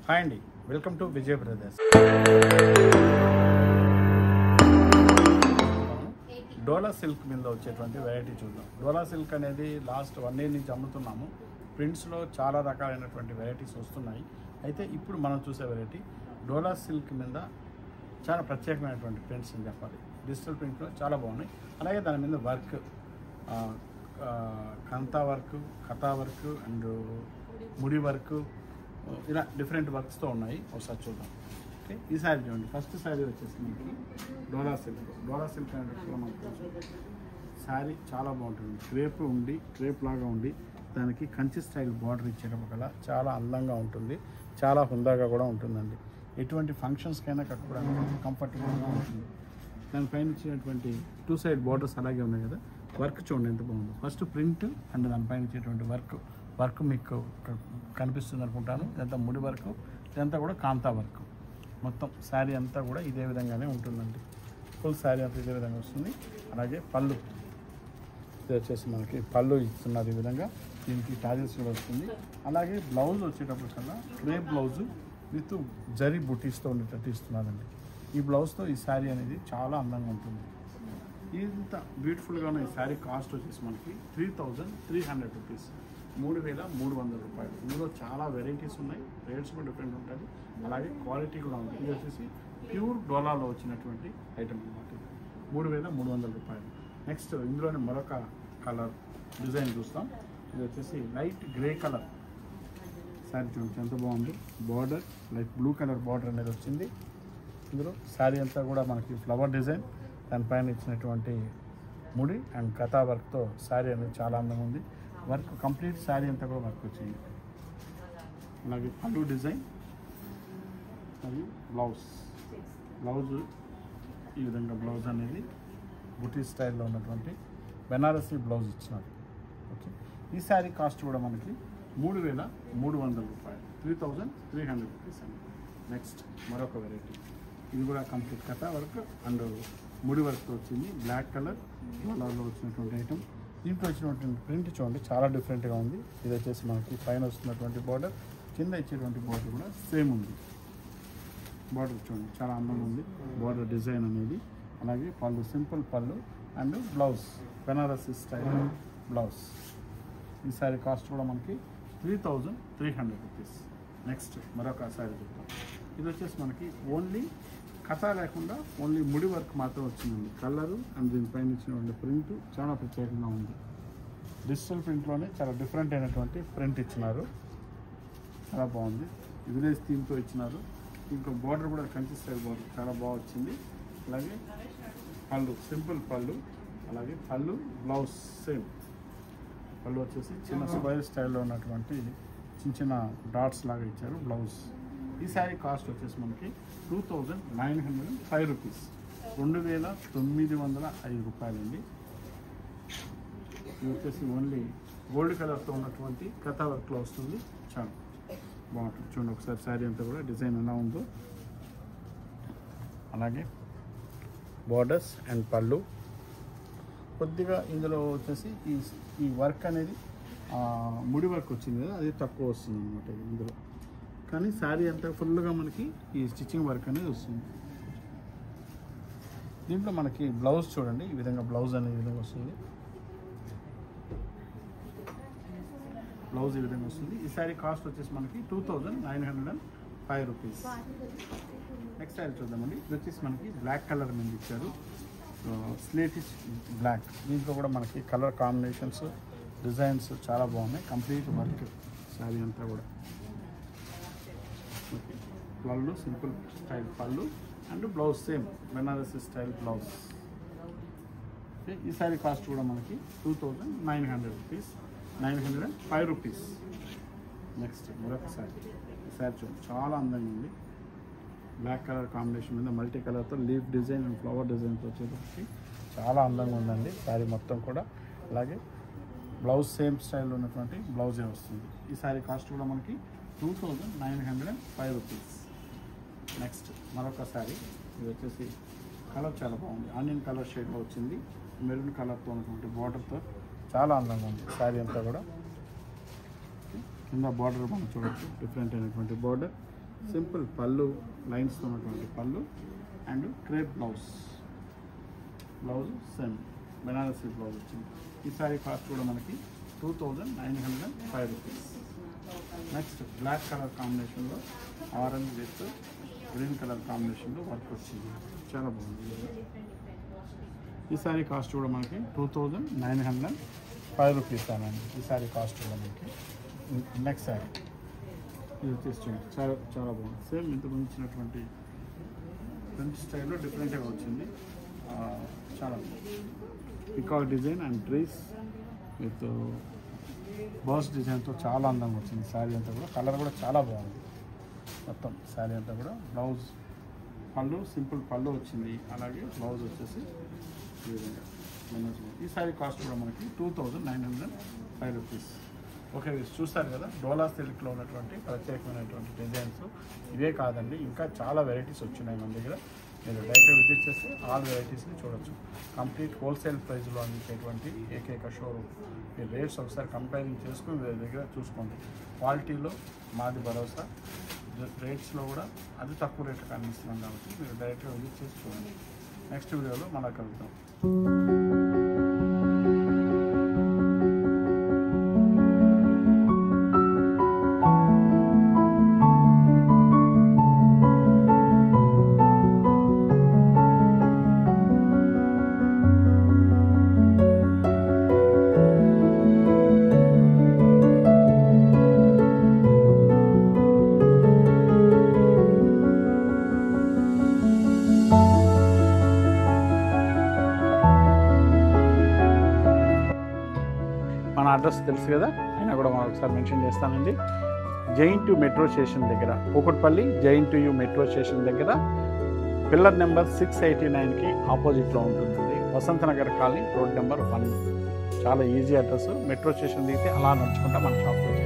Hi అండి welcome to Vijay brothers Dola silk మీద వచ్చేటువంటి వెరైటీ చూద్దాం డోలా సిల్క్ అనేది లాస్ట్ వన్ ఇయర్ నుంచి అమ్ముతున్నాము ప్రింట్స్లో చాలా రకాలైనటువంటి వెరైటీస్ వస్తున్నాయి అయితే ఇప్పుడు మనం చూసే వెరైటీ డోలా సిల్క్ మీద చాలా ప్రత్యేకమైనటువంటి ప్రింట్స్ అని చెప్పాలి డిజిటల్ ప్రింట్లో చాలా బాగున్నాయి అలాగే దాని మీద వర్క్ కంతా వర్క్ కథా వర్క్ అండ్ ముడి వర్క్ ఇలా డిఫరెంట్ వర్క్స్తో ఉన్నాయి ఒకసారి చూద్దాం ఓకే ఈ శారీ చూడండి ఫస్ట్ శారీ వచ్చేసి మనకి డోలా సిల్క్ డోలా సిల్క్ అనేటప్పుడు మనకు తెలుసు శారీ చాలా బాగుంటుంది క్రేప్ ఉండి క్రేప్ లాగా ఉండి దానికి కంచి స్టైల్ బార్డర్ ఇచ్చేయడం వల్ల చాలా అందంగా ఉంటుంది చాలా హుందాగా కూడా ఉంటుందండి ఎటువంటి ఫంక్షన్స్కైనా కట్టుకోవడానికి కంఫర్టబుల్గా ఉంటుంది దానిపైన ఇచ్చినటువంటి టూ సైడ్ బార్డర్స్ అలాగే ఉన్నాయి కదా వర్క్ చూడండి ఎంత బాగుందో ఫస్ట్ ప్రింట్ అండ్ దానిపైన ఇచ్చేటువంటి వర్క్ వర్క్ మీకు క- కనిపిస్తుంది అనుకుంటాను ఇదంతా ముడి వర్క్ ఇదంతా కూడా కాంతా వర్క్ మొత్తం శారీ అంతా కూడా ఇదే విధంగానే ఉంటుందండి ఫుల్ శారీ అంతా ఇదే విధంగా వస్తుంది అలాగే పళ్ళు ఇది వచ్చేసి మనకి పళ్ళు ఇస్తున్నారు ఈ విధంగా దీనికి టాజెస్ కూడా వస్తుంది అలాగే బ్లౌజ్ వచ్చేటప్పుడు కల్లా క్రేప్ బ్లౌజ్ విత్ జరీ బుటీస్తో ఉండేటట్టు ఇస్తున్నారండి ఈ బ్లౌజ్తో ఈ శారీ అనేది చాలా అందంగా ఉంటుంది ఇంత బ్యూటిఫుల్గా ఉన్న ఈ శారీ కాస్ట్ వచ్చేసి మనకి three thousand three hundred rupees మూడు వేల మూడు వందల రూపాయలు ఇందులో చాలా వెరైటీస్ ఉన్నాయి రేట్స్ కూడా డిఫరెంట్ ఉంటుంది అలాగే క్వాలిటీ కూడా ఉంది ఇది వచ్చేసి ప్యూర్ డోలాలో వచ్చినటువంటి ఐటమ్ అన్నమాట ఇది. మూడు వేల మూడు వందల రూపాయలు నెక్స్ట్ ఇందులోనే మరొక కలర్ డిజైన్ చూస్తాం ఇది వచ్చేసి లైట్ గ్రే కలర్ శారీ చూడండి ఎంత బాగుంది border light blue colour border అనేది వచ్చింది ఇందులో శారీ అంతా కూడా మనకి ఫ్లవర్ డిజైన్ దానిపైన ఇచ్చినటువంటి ముడి అండ్ కథా వర్క్తో శారీ అనేది చాలా అందంగా ఉంది వర్క్ కంప్లీట్ శారీ అంతా కూడా వర్క్ వచ్చింది అలాగే పళ్ళు డిజైన్ మరియు బ్లౌజ్ బ్లౌజ్ ఈ విధంగా బ్లౌజ్ అనేది బుటీ స్టైల్లో ఉన్నటువంటి బెనారసీ బ్లౌజ్ ఇచ్చినారు ఓకే ఈ శారీ కాస్ట్ కూడా మనకి మూడు వేల మూడు వందల రూపాయలు three thousand three hundred rupees అండి నెక్స్ట్ మరొక వెరైటీ ఇది కూడా కంప్లీట్ కథ వర్క్ అండ్ ముడి వర్క్తో వచ్చింది బ్లాక్ కలర్ కలర్లో వచ్చినటువంటి ఐటమ్ దీంట్లో వచ్చినటువంటి ప్రింట్ చూడండి చాలా డిఫరెంట్గా ఉంది ఇది వచ్చేసి మనకి పైన వస్తున్నటువంటి బార్డర్ కింద ఇచ్చేటువంటి బార్డర్ కూడా సేమ్ ఉంది బార్డర్ చూడండి చాలా అందంగా ఉంది బార్డర్ డిజైన్ అనేది అలాగే pallu simple pallu and blouse Banarasi style blouse ఈ శారీ కాస్ట్ కూడా మనకి three thousand three hundred rupees next మరొక శారీ చూద్దాం ఇది వచ్చేసి మనకి ఓన్లీ కథ లేకుండా ఓన్లీ ముడి వర్క్ మాత్రం వచ్చిందండి కలరు అండ్ దీనిపైన ఇచ్చినటువంటి ప్రింట్ చాలా ప్రత్యేకంగా ఉంది డిజిటల్ ప్రింట్లోనే చాలా డిఫరెంట్ అయినటువంటి ప్రింట్ ఇచ్చినారు చాలా బాగుంది విలేజ్ థీమ్తో ఇచ్చినారు ఇంకో బార్డర్ కూడా కంచి స్టైల్ బార్డర్ చాలా బాగా వచ్చింది అలాగే పళ్ళు సింపుల్ పళ్ళు అలాగే పళ్ళు బ్లౌజ్ సేమ్ పళ్ళు వచ్చేసి చిన్న స్క్వైర్ స్టైల్లో ఉన్నటువంటి చిన్న చిన్న డాట్స్ లాగా ఇచ్చారు బ్లౌజ్ ఈ శారీ కాస్ట్ వచ్చేసి మనకి two thousand nine hundred five rupees రెండు వేల తొమ్మిది వందల ఐదు రూపాయలండి ఇది వచ్చేసి ఓన్లీ గోల్డ్ కలర్తో ఉన్నటువంటి కథా వర్క్లో వస్తుంది చాలా బాగుంటుంది చూడండి ఒకసారి శారీ అంతా కూడా డిజైన్ ఎలా ఉందో అలాగే బార్డర్స్ అండ్ పళ్ళు కొద్దిగా ఇందులో వచ్చేసి ఈ ఈ వర్క్ అనేది ఆ, ముడి వర్క్ వచ్చింది కదా అది తక్కువ వస్తుంది అనమాట ఇందులో కానీ శారీ అంతా ఫుల్గా మనకి ఈ స్టిచ్చింగ్ వర్క్ అనేది వస్తుంది దీంట్లో మనకి బ్లౌజ్ చూడండి ఈ విధంగా బ్లౌజ్ అనేది ఈ విధంగా వస్తుంది బ్లౌజ్ ఈ విధంగా వస్తుంది ఈ శారీ కాస్ట్ వచ్చేసి మనకి two thousand nine hundred and five rupees next sari చూద్దామండి ఇది వచ్చేసి మనకి బ్లాక్ కలర్ మీద ఇచ్చారు స్లేటిష్ బ్లాక్ దీంట్లో కూడా మనకి కలర్ కాంబినేషన్స్ డిజైన్స్ చాలా బాగున్నాయి కంప్లీట్ వర్క్ శారీ అంతా కూడా ఓకే. పళ్ళు సింపుల్ స్టైల్ పళ్ళు and blouse same Banarasi style blouse okay, ఈ శారీ కాస్ట్ కూడా మనకి two thousand nine hundred rupees nine hundred and five rupees next మరొక శారీ ఈ శారీ చూడండి చాలా అందంగా ఉంది బ్లాక్ కలర్ కాంబినేషన్ మీద మల్టీ కలర్తో లీఫ్ డిజైన్ అండ్ ఫ్లవర్ డిజైన్తో వచ్చేటప్పటికి చాలా అందంగా ఉందండి శారీ మొత్తం కూడా అలాగే బ్లౌజ్ సేమ్ స్టైల్ ఉన్నటువంటి బ్లౌజే వస్తుంది ఈ శారీ కాస్ట్ కూడా మనకి two thousand nine hundred and five rupees next మరొక శారీ ఇది వచ్చేసి కలర్ చాలా బాగుంది ఆనియన్ కలర్ షేడ్లో వచ్చింది మెరూన్ కలర్తో ఉన్నటువంటి బార్డర్తో చాలా అందంగా ఉంది శారీ అంతా కూడా కింద బార్డర్ మనం చూడొచ్చు డిఫరెంట్ అయినటువంటి బార్డర్ సింపుల్ పళ్ళు లైన్స్తో ఉన్నటువంటి పళ్ళు and crepe blouse blouse same Banarasi blouse వచ్చింది ఈ సారీ కాస్ట్ కూడా మనకి two thousand nine hundred five rupees next black colour కాంబినేషన్లో ఆరెంజ్ విత్ గ్రీన్ కలర్ కాంబినేషన్లో వర్క్ వచ్చింది చాలా బాగుంది ఈ సారీ కాస్ట్ కూడా మనకి two thousand nine hundred five rupees అనండి ఈ సారీ కాస్ట్ కూడా మనకి నెక్స్ట్ సారీ ఇది వచ్చేసి చూడండి చాలా చాలా బాగుంది సేమ్ ఇంతకు ఇచ్చినటువంటి ఫ్రెంచ్ స్టైల్లో డిఫరెంట్గా వచ్చింది ఆ, చాలా బాగుంది peacock design and trees with boss డిజైన్తో చాలా అందంగా వచ్చింది శారీ అంతా కూడా కలర్ కూడా చాలా బాగుంది మొత్తం శారీ అంతా కూడా బ్లౌజ్ పళ్ళు సింపుల్ పళ్ళు వచ్చింది అలాగే బ్లౌజ్ వచ్చేసి ఈ విధంగా management. ఈ శారీ కాస్ట్ కూడా మనకి two thousand nine hundred five rupees okay ఇది చూస్తారు కదా డోలా సిల్క్లో ఉన్నటువంటి ప్రత్యేకమైనటువంటి డిజైన్స్ ఇవే కాదండి ఇంకా చాలా వెరైటీస్ వచ్చినాయి మన దగ్గర మీరు డైరెక్ట్ విజిట్ చేస్తే ఆల్ వెరైటీస్ని చూడొచ్చు కంప్లీట్ హోల్సేల్ ప్రైస్లో అందించేటువంటి ఏకైక షోరూమ్ మీరు రేట్స్ ఒకసారి కంపేరింగ్ చేసుకుని వీరి దగ్గర చూసుకోండి క్వాలిటీలో మాది భరోసా రేట్స్లో కూడా అతి తక్కువ రేట్కి అందిస్తున్నాం కాబట్టి మీరు డైరెక్ట్గా విజిట్ చేసి చూడండి నెక్స్ట్ వీడియోలో మళ్ళీ కలుద్దాం మన అడ్రస్ తెలుసు కదా అయినా కూడా మనం ఒకసారి మెన్షన్ చేస్తానండి జైన్ టు మెట్రో స్టేషన్ దగ్గర Kukatpally J N T U metro station దగ్గర పిల్లర్ నెంబర్ సిక్స్ ఎయిటీ నైన్కి ఆపోజిట్లో ఉంటుందండి Vasanthnagar colony road number one చాలా ఈజీ అడ్రస్ మెట్రో స్టేషన్ దిగితే అలా నడుచుకుంటా మన షాప్కి వచ్చేస్తాం